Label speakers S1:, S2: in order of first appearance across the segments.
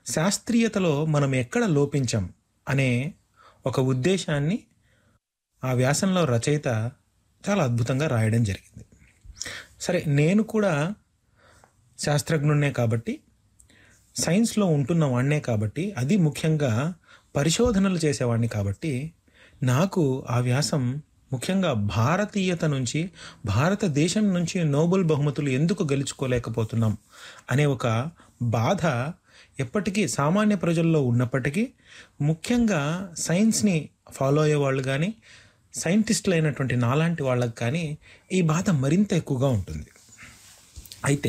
S1: శాస్త్రీయతలో మనం ఎక్కడ లోపించాం అనే ఒక ఉద్దేశాన్ని ఆ వ్యాసంలో రచయిత చాలా అద్భుతంగా రాయడం జరిగింది సరే నేను కూడా శాస్త్రజ్ఞున్నే కాబట్టి సైన్స్లో ఉంటున్న వాడినే కాబట్టి అది ముఖ్యంగా పరిశోధనలు చేసేవాడిని కాబట్టి నాకు ఆ వ్యాసం ముఖ్యంగా భారతీయత నుంచి భారతదేశం నుంచి నోబెల్ బహుమతులు ఎందుకు గెలుచుకోలేకపోతున్నాం అనే ఒక బాధ ఎప్పటికీ సామాన్య ప్రజల్లో ఉన్నప్పటికీ ముఖ్యంగా సైన్స్ని ఫాలో అయ్యే వాళ్ళు కానీ సైంటిస్టులు అయినటువంటి నాలాంటి వాళ్ళకి కానీ ఈ బాధ మరింత ఎక్కువగా ఉంటుంది అయితే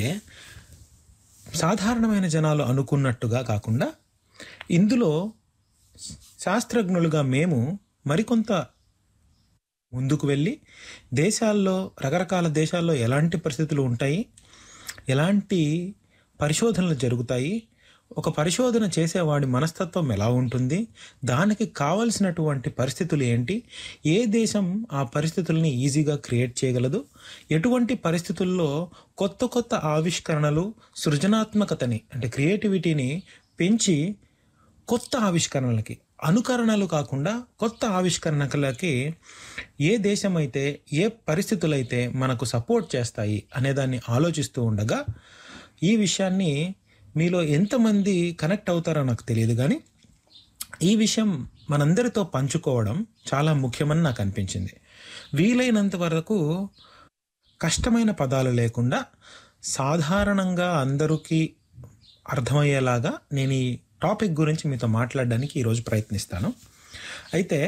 S1: సాధారణమైన జనాలు అనుకున్నట్టుగా కాకుండా ఇందులో శాస్త్రజ్ఞులుగా మేము మరికొంత ముందుకు వెళ్ళి దేశాల్లో రకరకాల దేశాల్లో ఎలాంటి పరిస్థితులు ఉంటాయి ఎలాంటి పరిశోధనలు జరుగుతాయి ఒక పరిశోధన చేసేవాడి మనస్తత్వం ఎలా ఉంటుంది దానికి కావలసినటువంటి పరిస్థితులు ఏంటి ఏ దేశం ఆ పరిస్థితుల్ని ఈజీగా క్రియేట్ చేయగలదు ఎటువంటి పరిస్థితుల్లో కొత్త కొత్త ఆవిష్కరణలు సృజనాత్మకతని అంటే క్రియేటివిటీని పెంచి కొత్త ఆవిష్కరణలకి అనుకరణలు కాకుండా కొత్త ఆవిష్కరణలకి ఏ దేశం అయితే ఏ పరిస్థితులైతే మనకు సపోర్ట్ చేస్తాయి అనేదాన్ని ఆలోచిస్తూ ఉండగా ఈ విషయాన్ని మీలో ఎంతమంది కనెక్ట్ అవుతారో నాకు తెలియదు కానీ ఈ విషయం మనందరితో పంచుకోవడం చాలా ముఖ్యమని నాకు అనిపించింది వీలైనంత వరకు కష్టమైన పదాలు లేకుండా సాధారణంగా అందరికీ అర్థమయ్యేలాగా నేను ఈ టాపిక్ గురించి మీతో మాట్లాడడానికి ఈరోజు ప్రయత్నిస్తాను అయితే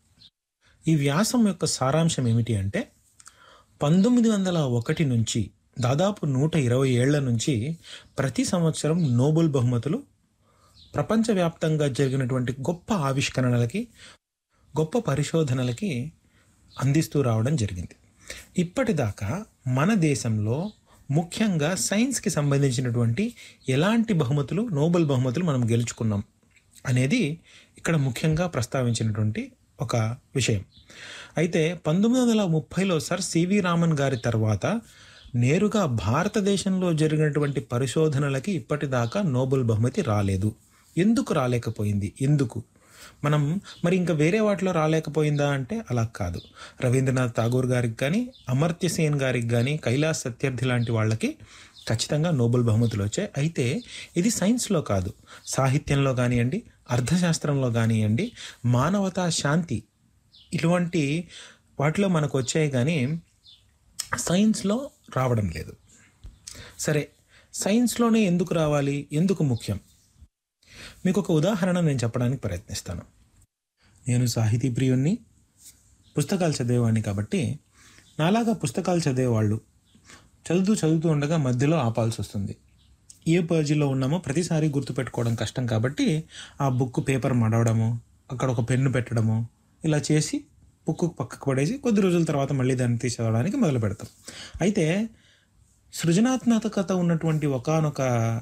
S1: ఈ వ్యాసం యొక్క సారాంశం ఏమిటి అంటే పంతొమ్మిది వందల ఒకటి నుంచి దాదాపు నూట ఇరవై ఏళ్ల నుంచి ప్రతి సంవత్సరం నోబెల్ బహుమతులు ప్రపంచవ్యాప్తంగా జరిగినటువంటి గొప్ప ఆవిష్కరణలకి గొప్ప పరిశోధనలకి అందిస్తూ రావడం జరిగింది ఇప్పటిదాకా మన దేశంలో ముఖ్యంగా సైన్స్కి సంబంధించినటువంటి ఎలాంటి బహుమతులు నోబెల్ బహుమతులు మనం గెలుచుకున్నాం అనేది ఇక్కడ ముఖ్యంగా ప్రస్తావించినటువంటి ఒక విషయం అయితే పంతొమ్మిది వందల ముప్పైలో సర్ సివి రామన్ గారి తర్వాత నేరుగా భారతదేశంలో జరిగినటువంటి పరిశోధనలకి ఇప్పటిదాకా నోబెల్ బహుమతి రాలేదు ఎందుకు రాలేకపోయింది ఎందుకు మనం మరి ఇంకా వేరే వాటిలో రాలేకపోయిందా అంటే అలా కాదు రవీంద్రనాథ్ ఠాగూర్ గారికి కానీ అమర్త్య సేన్ గారికి కానీ కైలాస్ సత్యార్థి లాంటి వాళ్ళకి ఖచ్చితంగా నోబెల్ బహుమతులు వచ్చాయి అయితే ఇది సైన్స్లో కాదు సాహిత్యంలో కానివ్వండి అర్థశాస్త్రంలో కానివ్వండి మానవతా శాంతి ఇటువంటి వాటిలో మనకు వచ్చాయి కానీ సైన్స్లో రావడం లేదు సరే సైన్స్లోనే ఎందుకు రావాలి ఎందుకు ముఖ్యం మీకు ఒక ఉదాహరణ నేను చెప్పడానికి ప్రయత్నిస్తాను నేను సాహితీ ప్రియుణ్ణి పుస్తకాలు చదివేవాడిని కాబట్టి నాలాగా పుస్తకాలు చదివేవాళ్ళు చదువుతూ చదువుతూ ఉండగా మధ్యలో ఆపాల్సి వస్తుంది ఏ పేజీలో ఉన్నామో ప్రతిసారి గుర్తుపెట్టుకోవడం కష్టం కాబట్టి ఆ బుక్ పేపర్ మడవడము అక్కడ ఒక పెన్ను పెట్టడము ఇలా చేసి బుక్ పక్కకు పడేసి కొద్ది రోజుల తర్వాత మళ్ళీ దాన్ని తీసి చదవడానికి మొదలు పెడతాం అయితే సృజనాత్మకత ఉన్నటువంటి ఒకానొక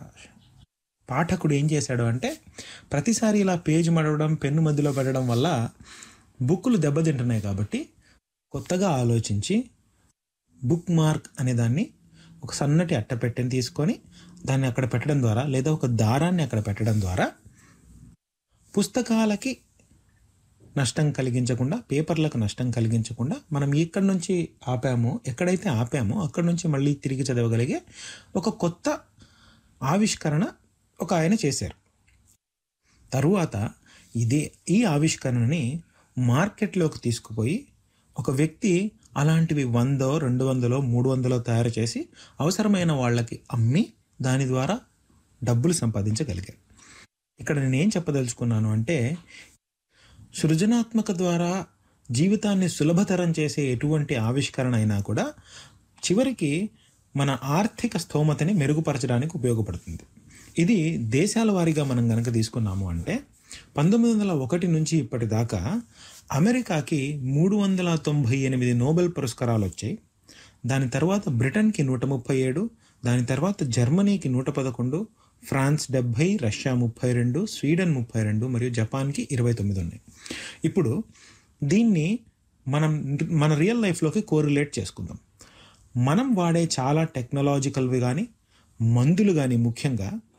S1: పాఠకుడు ఏం చేశాడు అంటే ప్రతిసారి ఇలా పేజ్ మడవడం పెన్ను మధ్యలో పెట్టడం వల్ల బుక్కులు దెబ్బతింటున్నాయి కాబట్టి కొత్తగా ఆలోచించి బుక్ మార్క్ అనే దాన్ని ఒక సన్నటి అట్టపెట్టెని తీసుకొని దాన్ని అక్కడ పెట్టడం ద్వారా లేదా ఒక దారాన్ని అక్కడ పెట్టడం ద్వారా పుస్తకాలకి నష్టం కలిగించకుండా పేపర్లకు నష్టం కలిగించకుండా మనం ఎక్కడి నుంచి ఆపామో ఎక్కడైతే ఆపామో అక్కడి నుంచి మళ్ళీ తిరిగి చదవగలిగే ఒక కొత్త ఆవిష్కరణ ఒక ఆయన చేశారు తరువాత ఇదే ఈ ఆవిష్కరణని మార్కెట్లోకి తీసుకుపోయి ఒక వ్యక్తి అలాంటివి వందో రెండు వందలో మూడు వందలో తయారు చేసి అవసరమైన వాళ్ళకి అమ్మి దాని ద్వారా డబ్బులు సంపాదించగలిగారు ఇక్కడ నేనేం చెప్పదలుచుకున్నాను అంటే సృజనాత్మక ద్వారా జీవితాన్ని సులభతరం చేసే ఎటువంటి ఆవిష్కరణ అయినా కూడా చివరికి మన ఆర్థిక స్తోమతని మెరుగుపరచడానికి ఉపయోగపడుతుంది ఇది దేశాల వారీగా మనం కనుక తీసుకున్నాము అంటే పంతొమ్మిది వందల ఒకటి నుంచి ఇప్పటిదాకా అమెరికాకి మూడు వందల తొంభై ఎనిమిది నోబెల్ పురస్కారాలు వచ్చాయి దాని తర్వాత బ్రిటన్కి నూట ముప్పై ఏడు దాని తర్వాత జర్మనీకి నూట పదకొండు ఫ్రాన్స్ డెబ్భై రష్యా ముప్పై రెండు స్వీడన్ ముప్పై రెండు మరియు జపాన్కి ఇరవై తొమ్మిది ఉన్నాయి ఇప్పుడు దీన్ని మనం మన రియల్ లైఫ్లోకి కోరిలేట్ చేసుకుందాం మనం వాడే చాలా టెక్నాలజికల్వి కానీ మందులు కానీ ముఖ్యంగా